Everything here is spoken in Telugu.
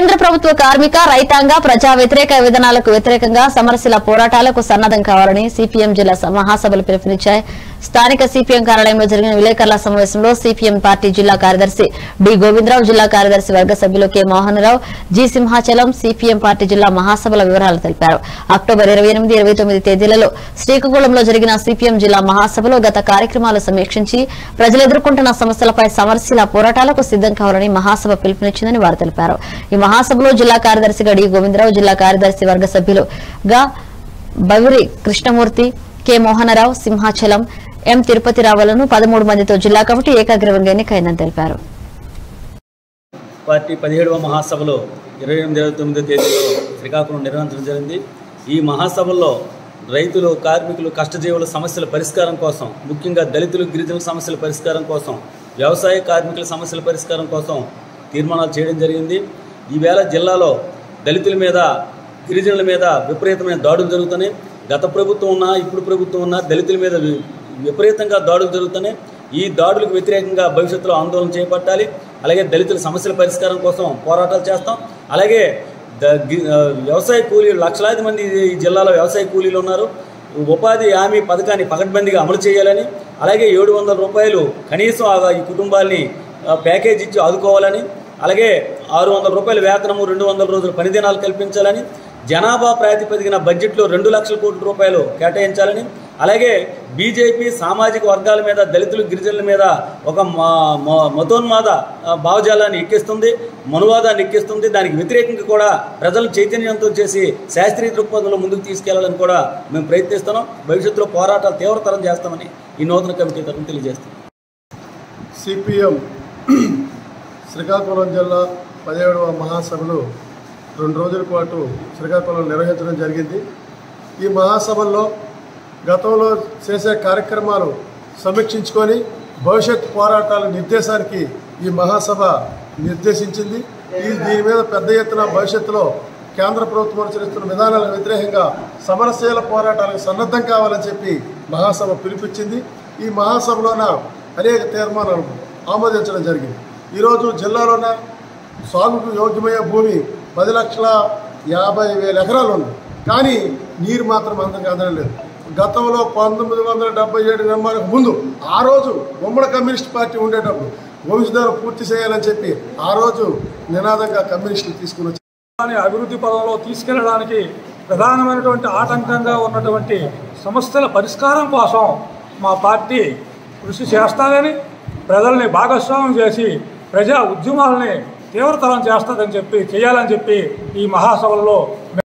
కేంద్ర ప్రభుత్వ కార్మిక రైతాంగ ప్రజా వ్యతిరేక విధానాలకు వ్యతిరేకంగా సమరశీల పోరాటాలకు సన్నద్దం కావాలని సిపిఎం జిల్లా స- మహాసభలు పిలుపునిచ్చాయి స్థానిక సిపిఎం కార్యాలయంలో జరిగిన విలేకరుల సమావేశంలో సిపిఎం పార్టీ జిల్లా కార్యదర్శి డి గోవిందరావు జిల్లా కార్యదర్శి వర్గ సభ్యులు K Mohanrao G Simhachalam CPM party జిల్లా మహాసభల వివరాలు తెలిపారు అక్టోబర్ ఇరవై ఎనిమిది ఇరవై తొమ్మిది తేదీలలో శ్రీకాకుళంలో జరిగిన సిపిఎం జిల్లా మహాసభలో గత కార్యక్రమాలు సమీక్షించి ప్రజలు ఎదుర్కొంటున్న సమస్యలపై సమరశీల పోరాటాలకు సిద్దం కావాలని మహాసభ పిలుపునిచ్చిందని వారు తెలిపారు ఈ మహాసభలో జిల్లా కార్యదర్శిగా డి గోవిందరావు జిల్లా కార్యదర్శి వర్గ సభ్యులుగా బవిరి కృష్ణమూర్తి కె మోహనరావు సింహాచలం ఎం తిరుపతి రావులను పదమూడు మందితో జిల్లా కమిటీ ఏకాగ్రీవంగా ఎన్నికైందని తెలిపారు పార్టీ పదిహేడవ మహాసభలో ఇరవై ఎనిమిది ఇరవై తొమ్మిదో తేదీలో శ్రీకాకుళం నిర్వహించడం జరిగింది ఈ మహాసభల్లో రైతులు కార్మికులు కష్టజీవుల సమస్యల పరిష్కారం కోసం ముఖ్యంగా దళితులు గిరిజనుల సమస్యల పరిష్కారం కోసం వ్యవసాయ కార్మికుల సమస్యల పరిష్కారం కోసం తీర్మానాలు చేయడం జరిగింది ఈవేళ జిల్లాలో దళితుల మీద గిరిజనుల మీద విపరీతమైన దాడులు జరుగుతున్నాయి గత ప్రభుత్వం ఉన్నా ఇప్పుడు ప్రభుత్వం ఉన్నా దళితుల మీద వి- విపరీతంగా దాడులు జరుగుతున్నాయి ఈ దాడులకు వ్యతిరేకంగా భవిష్యత్తులో ఆందోళన చేపట్టాలి అలాగే దళితుల సమస్యల పరిష్కారం కోసం పోరాటాలు చేస్తాం అలాగే ద- గి- ఆ, వ్యవసాయ కూలీలు లక్షలాది మంది ఈ జిల్లాలో వ్యవసాయ కూలీలు ఉన్నారు ఉపాధి హామీ పథకాన్ని పకడ్బందీగా అమలు చేయాలని అలాగే ఏడు వందల రూపాయలు కనీసం ఆ ఈ కుటుంబాల్ని ఆ, ప్యాకేజ్ ఇచ్చి ఆదుకోవాలని అలాగే ఆరు వందల రూపాయల వేతనము రెండు వందల రోజుల పని దినాలు కల్పించాలని జనాభా ప్రాతిపదికన బడ్జెట్లో రెండు లక్షల కోట్ల రూపాయలు కేటాయించాలని అలాగే బీజేపీ సామాజిక వర్గాల మీద దళితులు గిరిజనుల మీద ఒక మ- మ- మతోన్మాద ఆ, భావజాలాన్ని ఎక్కిస్తుంది మనువాదాన్ని ఎక్కిస్తుంది దానికి వ్యతిరేకంగా కూడా ప్రజలను చైతన్యవంతం చేసి శాస్త్రీయ దృక్పథంలో ముందుకు తీసుకెళ్లాలని కూడా మేము ప్రయత్నిస్తున్నాం భవిష్యత్తులో పోరాటాలు తీవ్రతరం చేస్తామని ఈ నూతన కమిటీ తరఫున తెలియజేస్తాం సిపిఎం శ్రీకాకుళం జిల్లా పదిహేడవ మహాసభలు రెండు రోజుల పాటు శ్రీకాకుళం నిర్వహించడం జరిగింది ఈ మహాసభల్లో గతంలో చేసే కార్యక్రమాలు సమీక్షించుకొని భవిష్యత్ పోరాటాల నిర్దేశానికి ఈ మహాసభ నిర్దేశించింది ఈ దీని మీద పెద్ద ఎత్తున భవిష్యత్తులో కేంద్ర ప్రభుత్వం అనుసరిస్తున్న విధానాలకు వ్యతిరేకంగా సమరశీల పోరాటాలకు సన్నద్ధం కావాలని చెప్పి మహాసభ పిలిపించింది ఈ మహాసభలోన అనేక తీర్మానాలు ఆమోదించడం జరిగింది ఈరోజు జిల్లాలోన సాగుకు యోగ్యమయ్యే భూమి పది లక్షల యాభై వేల ఎకరాలు ఉంది కానీ నీరు మాత్రం అందరికి అందడం లేదు గతంలో పంతొమ్మిది వందల డెబ్బై ఏడు నిర్మాణకు ముందు ఆ రోజు ఉమ్మడి కమ్యూనిస్ట్ పార్టీ ఉండేటప్పుడు వంశధార పూర్తి చేయాలని చెప్పి ఆ రోజు నినాదంగా కమ్యూనిస్టులు తీసుకుని వచ్చారు. దాన్ని అభివృద్ధి పదంలో తీసుకెళ్ళడానికి ప్రధానమైనటువంటి ఆటంకంగా ఉన్నటువంటి సమస్యల పరిష్కారం కోసం మా పార్టీ కృషి చేస్తానని ప్రజల్ని భాగస్వామ్యం చేసి ప్రజా ఉద్యమాలని తీవ్రతరం చేస్తుందని చెప్పి చేయాలని చెప్పి ఈ మహాసభల్లో